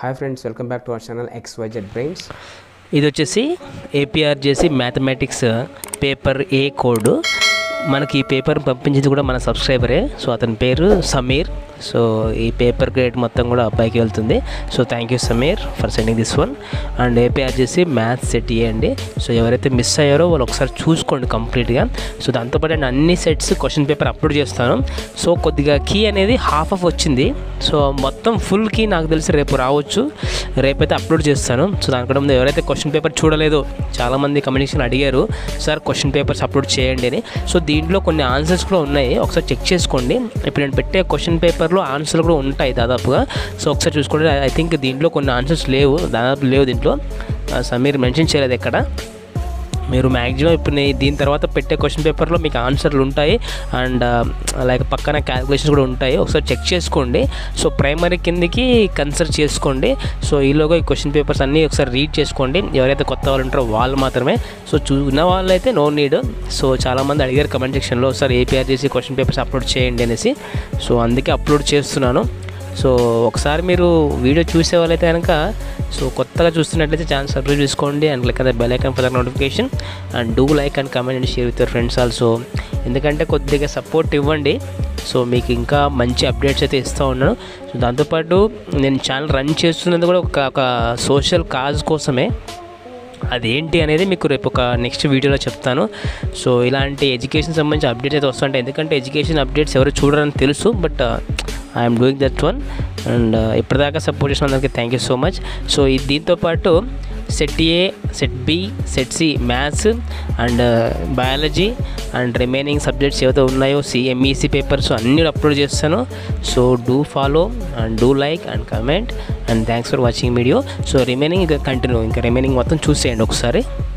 hi friends welcome back to our channel X YZ brains ఇది వచ్చేసి APR చేసి mathematics paper ఏ code మనకి ఈ పేపర్ పంపించింది కూడా మన సబ్స్క్రైబరే సో అతని పేరు సమీర్ సో ఈ పేపర్ గ్రేడ్ మొత్తం కూడా అబ్బాయికి వెళ్తుంది so thank you Sameer for sending this one and APR చేసి మ్యాథ్స్ సెట్ ఇవ్వండి సో ఎవరైతే మిస్ అయ్యారో వాళ్ళు ఒకసారి చూసుకోండి కంప్లీట్గా సో దాంతోపాటు నేను అన్ని సెట్స్ క్వశ్చన్ పేపర్ అప్లోడ్ చేస్తాను సో కొద్దిగా కీ అనేది హాఫ్ ఆఫ్ వచ్చింది సో మొత్తం ఫుల్ కీ నాకు తెలిసి రేపు రావచ్చు రేపైతే అప్లోడ్ చేస్తాను సో దానికంటే ముందు ఎవరైతే క్వశ్చన్ పేపర్ చూడలేదో చాలామంది కమ్యూనికేషన్ అడిగారు సార్ క్వశ్చన్ పేపర్స్ అప్లోడ్ చేయండి అని సో దీంట్లో కొన్ని ఆన్సర్స్ కూడా ఉన్నాయి ఒకసారి చెక్ చేసుకోండి ఇప్పుడు నేను పెట్టే క్వశ్చన్ పేపర్లో ఆన్సర్లు కూడా ఉంటాయి దాదాపుగా సో ఒకసారి చూసుకోండి ఐ థింక్ దీంట్లో కొన్ని ఆన్సర్స్ లేవు దాదాపు లేవు దీంట్లో ఆ, సమీర్ మెన్షన్ చేయలేదు ఎక్కడ మీరు మ్యాక్సిమం ఇప్పుడు నే- దీని తర్వాత పెట్టే క్వశ్చన్ పేపర్లో మీకు ఆన్సర్లు ఉంటాయి అండ్ లైక్ పక్కన క్యాలిక్యులేషన్స్ కూడా ఉంటాయి ఒకసారి చెక్ చేసుకోండి సో ప్రైమరీ కిందకి కన్సిడర్ చేసుకోండి సో ఈలోగా ఈ క్వశ్చన్ పేపర్స్ అన్నీ ఒకసారి రీడ్ చేసుకోండి ఎవరైతే కొత్త వాళ్ళు ఉంటారో వాళ్ళు మాత్రమే సో చూసిన వాళ్ళైతే నో నీడ్ సో చాలామంది అడిగారు కమెంట్ సెక్షన్లో ఒకసారి ఏపీఆర్ చేసి క్వశ్చన్ పేపర్స్ అప్లోడ్ చేయండి అనేసి సో అందుకే అప్లోడ్ చేస్తున్నాను సో ఒకసారి మీరు వీడియో చూసే వాళ్ళైతే కనుక సో కొత్తగా చూస్తున్నట్లయితే ఛానల్ సబ్స్క్రైబ్ చేసుకోండి అండ్ లైక్ అదే bell icon for notification and do like and comment and share with your friends also ఎందుకంటే కొద్దిగా సపోర్ట్ ఇవ్వండి సో మీకు ఇంకా మంచి అప్డేట్స్ అయితే ఇస్తూ ఉన్నాను సో దాంతోపాటు నేను ఛానల్ రన్ చేస్తున్నది కూడా ఒక ఒక సోషల్ కాజ్ కోసమే అదేంటి అనేది మీకు రేపు ఒక నెక్స్ట్ వీడియోలో చెప్తాను సో ఇలాంటి ఎడ్యుకేషన్ సంబంధించి అప్డేట్స్ అయితే వస్తుంటాయి ఎందుకంటే ఎడ్యుకేషన్ అప్డేట్స్ ఎవరు చూడరని తెలుసు but I'm doing that one and ఇప్పటిదాకా సపోర్ట్ చేసిన అందరికీ thank you so much so ఈ దీంతోపాటు set A set B set C maths and biology and remaining subjects ఏవైతే ఉన్నాయో సిఎంఈసి పేపర్స్ అన్నీ అప్లోడ్ చేస్తాను so do follow and do like and comment and thanks for watching video so remaining ఇంకా continue ఇంకా remaining మొత్తం చూసేయండి ఒకసారి